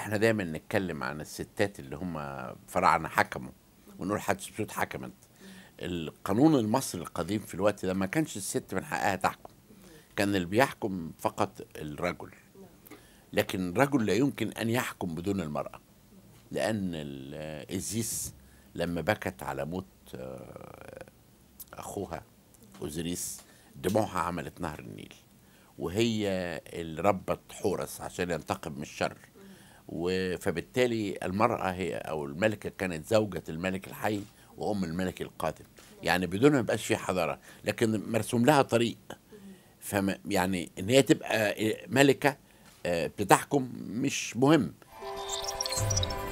احنا دايما نتكلم عن الستات اللي هم فراعنه حكموا ونقول حتشبسوت حكمت القانون المصري القديم في الوقت ده ما كانش الست من حقها تحكم كان اللي بيحكم فقط الرجل لكن الرجل لا يمكن ان يحكم بدون المراه لان ال- ازيس لما بكت على موت آه، اخوها اوزريس دموعها عملت نهر النيل وهي اللي ربت حورس عشان ينتقم من الشر و- فبالتالي المرأة هي أو الملكة كانت زوجة الملك الحي وأم الملك القادم يعني بدون ما يبقاش في حضارة لكن مرسوم لها طريق فما يعني إن هي تبقى ملكة آه، بتحكم مش مهم